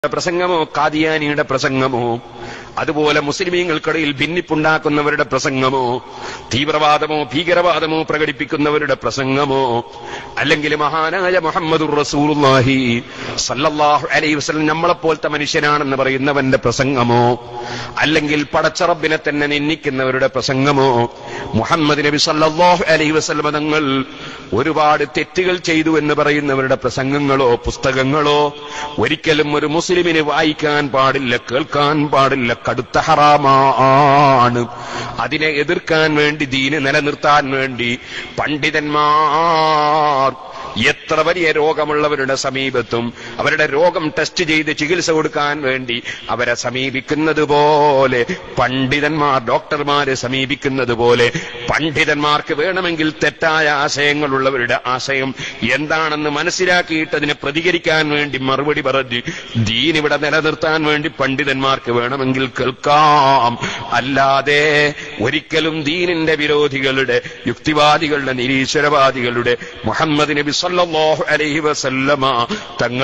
പ്രസംഗമോ കാദിയാനിയുടെ പ്രസംഗമോ അതുപോലെ മുസ്ലിമീങ്ങൾക്കിടയിൽ ഭിന്നിപ്പുണ്ടാക്കുന്നവരുടെ പ്രസംഗമോ തീവ്രവാദമോ ഭീകരവാദമോ പ്രകടിപ്പിക്കുന്നവരുടെ പ്രസംഗമോ അല്ലെങ്കിൽ മഹാനായ മുഹമ്മദുർ റസൂലുള്ളാഹി സല്ലല്ലാഹു അലൈഹി വസല്ലം നമ്മളെപ്പോലത്തെ മനുഷ്യനാണെന്ന് പറയുന്നവന്റെ പ്രസംഗമോ അല്ലെങ്കിൽ പടച്ചറബിനെ തന്നെ നിന്ദിക്കുന്നവരുടെ പ്രസംഗമോ മുഹമ്മദ് നബി സല്ലല്ലാഹു അലൈഹി വസല്ലം തങ്ങൾ ഒരുപാട് തെറ്റുകൾ ചെയ്തു എന്ന് പറയുന്നവരുടെ പ്രസംഗങ്ങളോ പുസ്തകങ്ങളോ ഒരിക്കലും ഒരു മുസ്ലിമിന് വായിക്കാൻ പാടില്ല കേൾക്കാൻ പാടില്ല കടുത്ത ഹറാമാണ് അതിനെ എതിർക്കാൻ വേണ്ടി ദീന് നിലനിർത്താൻ വേണ്ടി പണ്ഡിതന്മാർ എത്ര വലിയ രോഗമുള്ളവരുടെ സമീപത്തും അവരുടെ രോഗം ടെസ്റ്റ് ചെയ്ത് ചികിത്സ കൊടുക്കാൻ വേണ്ടി അവരെ സമീപിക്കുന്നത് പോലെ പണ്ഡിതന്മാർ ഡോക്ടർമാരെ സമീപിക്കുന്നത് പോലെ പണ്ഡിതന്മാർക്ക് വേണമെങ്കിൽ തെറ്റായ ആശയങ്ങളുള്ളവരുടെ ആശയം എന്താണെന്ന് മനസ്സിലാക്കിയിട്ട് അതിനെ പ്രതികരിക്കാൻ വേണ്ടി മറുപടി പറഞ്ഞ് ദീൻ ഇവിടെ നിലനിർത്താൻ വേണ്ടി പണ്ഡിതന്മാർക്ക് വേണമെങ്കിൽ കേൾക്കാം അല്ലാതെ ഒരിക്കലും ദീനിന്റെ വിരോധികളുടെ യുക്തിവാദികളുടെ നിരീശ്വരവാദികളുടെ മുഹമ്മദ് നബി സല്ലല്ലാഹു അലൈഹി വസല്ലമ തങ്ങൾ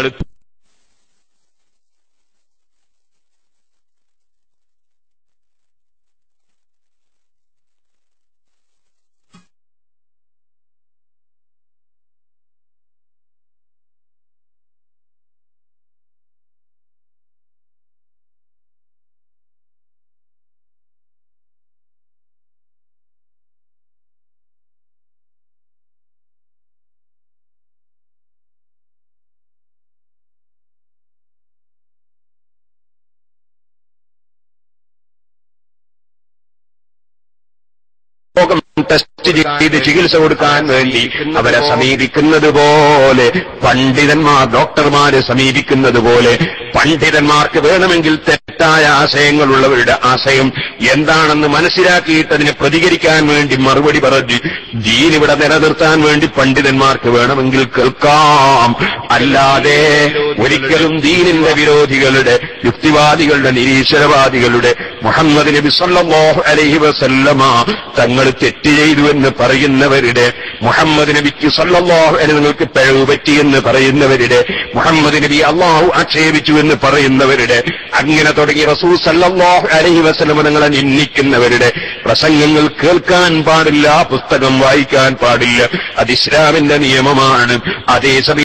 രോഗം ടെസ്റ്റ് ചെയ്ത് ചികിത്സ കൊടുക്കാൻ വേണ്ടി അവരെ സമീപിക്കുന്നത് പോലെ പണ്ഡിതന്മാർ ഡോക്ടർമാരെ സമീപിക്കുന്നത് പോലെ പണ്ഡിതന്മാർക്ക് വേണമെങ്കിൽ തെറ്റായ ആശയങ്ങളുള്ളവരുടെ ആശയം എന്താണെന്ന് മനസ്സിലാക്കിയിട്ട് അതിനെ പ്രതികരിക്കാൻ വേണ്ടി മറുപടി പറഞ്ഞ് ദീൻ ഇവിടെ നിലനിർത്താൻ വേണ്ടി പണ്ഡിതന്മാർക്ക് വേണമെങ്കിൽ കേൾക്കാം അല്ലാതെ ഒരിക്കലും ദീനിന്റെ വിരോധികളുടെ യുക്തിവാദികളുടെ നിരീശ്വരവാദികളുടെ മുഹമ്മദ് നബി സല്ലല്ലാഹു അലൈഹി വസല്ലമ തങ്ങൾ തെറ്റ് ചെയ്തു എന്ന് പറയുന്നവരുടെ മുഹമ്മദ് നബിക്ക് സല്ലല്ലാഹു അലൈഹി നിങ്ങൾക്ക് പിഴവ് പറ്റിയെന്ന് പറയുന്നവരുടെ മുഹമ്മദ് നബി അള്ളാഹു ആക്ഷേപിച്ചു എന്ന് പറയുന്നവരുടെ അങ്ങനെ തുടങ്ങി റസൂൽ സല്ലല്ലാഹു അലൈഹി വസല്ലമ തങ്ങളെ നിന്ദിക്കുന്നവരുടെ പ്രസംഗങ്ങൾ കേൾക്കാൻ പാടില്ല പുസ്തകം വായിക്കാൻ പാടില്ല അത് ഇസ്ലാമിന്റെ നിയമമാണ് അതേസമയം